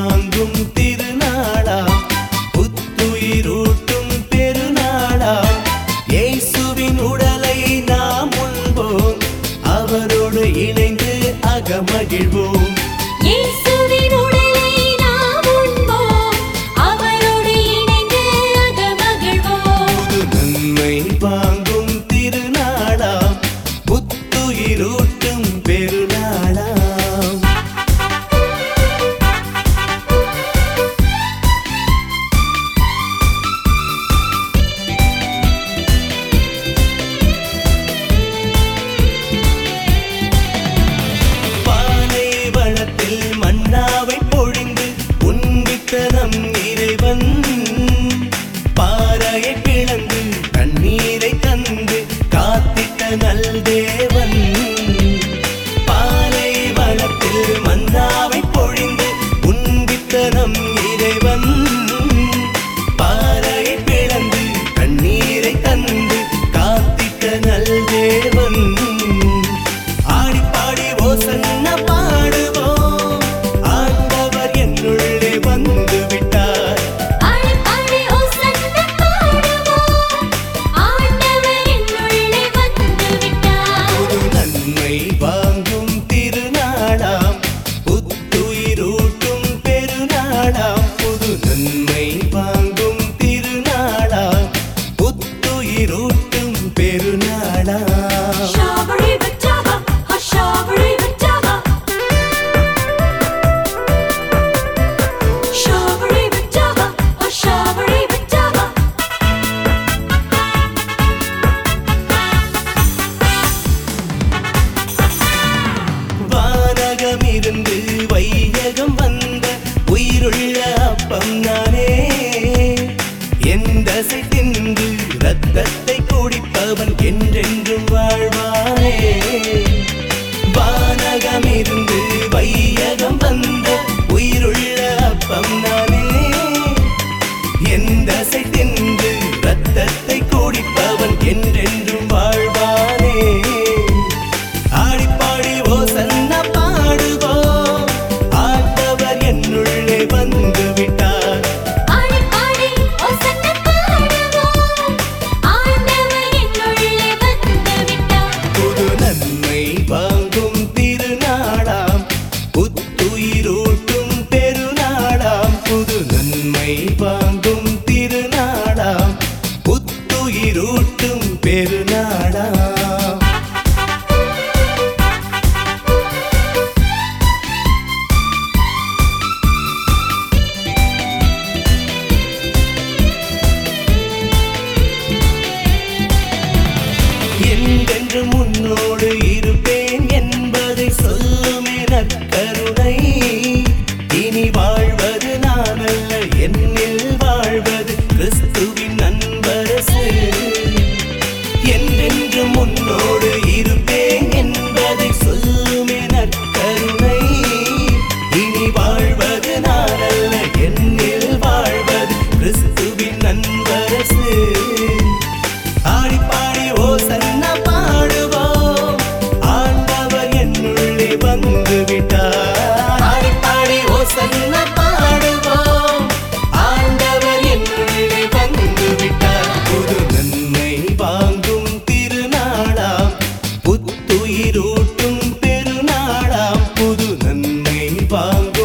வாங்கும் திருநாளா புத்துயிரூட்டும் பெருநாளா இயேசுவின் உடலை நாம் உண்போம் அவரோடு இணைந்து அகமகிழ்வோம் இயேசுவின் உடலை நாம் உண்போம் அவரோடு இணைந்து அகமகிழ்வோம் புது நன்மை வாங்கும் திருநாளா புத்துயிரூட்டும் பெருநாளா பானை வளத்தில் மன்னாவை பொழிந்து உன்வித்த நம் இறைவன் பாறையை பிளந்து தண்ணீரை தந்து காத்திட்ட நல் தேவன் பாலை வளத்தில் மன்னாவை பொழிந்து உன்வித்த நம் இறைவன் பாறையை பிளந்து தண்ணீரை தந்து காத்திட்ட நல் தேவன் ஆடி பாடி ஓசன்ன பாடுவோம் ஆண்டவர் என்னுள்ளே வந்து விட்டார் ஆடி பாடி ஓசன்ன பாடுவோம் ஆண்டவர் என்னுள்ளே வந்து விட்டார் புது நன்மை வாங்கும் திருநாளாம் புத்துயிரூட்டும் பெருநாளாம் புது நன்மை வாங்கும் திருநாளாம் புத்துயிரூட்டும் பெருநாளாம் ஷாபரி பச்சாவா ஷாபரி பச்சாவா ஷாபரி பச்சாவா ஷாபரி பச்சாவா வானகமிருந்து வையகம் வந்த உயிருள்ள அப்பம் நானே எந்த தின்று ரத்தத்தை குடிப்பவன் என்றென்றும் வாழ்வானே வானகமிருந்து வையகம் வந்த உயிருள்ள அப்பம் நானே எந்த தின்று ரத்தத்தை குடிப்பவன் என்றென்றும் வாழ்வானே ஆடிப்பாடி ஓசன்ன பாடுவோம் ஆண்டவர் என்னுள்ளே வந்து விட்டார் ஆடி பாடி ஓசன்ன பாடுவோம் ஆண்டவர் என்னுள்ளே வந்து விட்டார் புது நன்மை வாங்கும் திருநாளாம் புத்துயிரூட்டும் பெருநாளாம் புது நன்மை வாங்கும் திருநாளாம் புத்துயிரூட்டும் பெருநாளாம் என்றென்று முன்னோடு இருப்பேன் என்பதை சொல்லுமே நற்கருணை இனி வாழ்வது நான் அல்ல என்னில் வாழ்வது கிறிஸ்துவின் அன்பரசு என்றென்று முன்னோடு இருப்பேன் என்பதை சொல்லுமே நற்கருணை இனி வாழ்வது நான் அல்ல என்னில் வாழ்வது கிறிஸ்துவின் அன்பரசு ஆடி பாடி ஓசன்ன பாடுவோம் ஆண்டவர் என்னுள்ளே வந்து விட்டார் ஆடி பாடி ஓசன்ன பாடுவோம் ஆண்டவர் என்னுள்ளே வந்து விட்டார் புது நன்மை வாங்கும் திருநாளாம் புத்துயிரூட்டும் பெருநாளாம் புது நன்மை வாங்கும்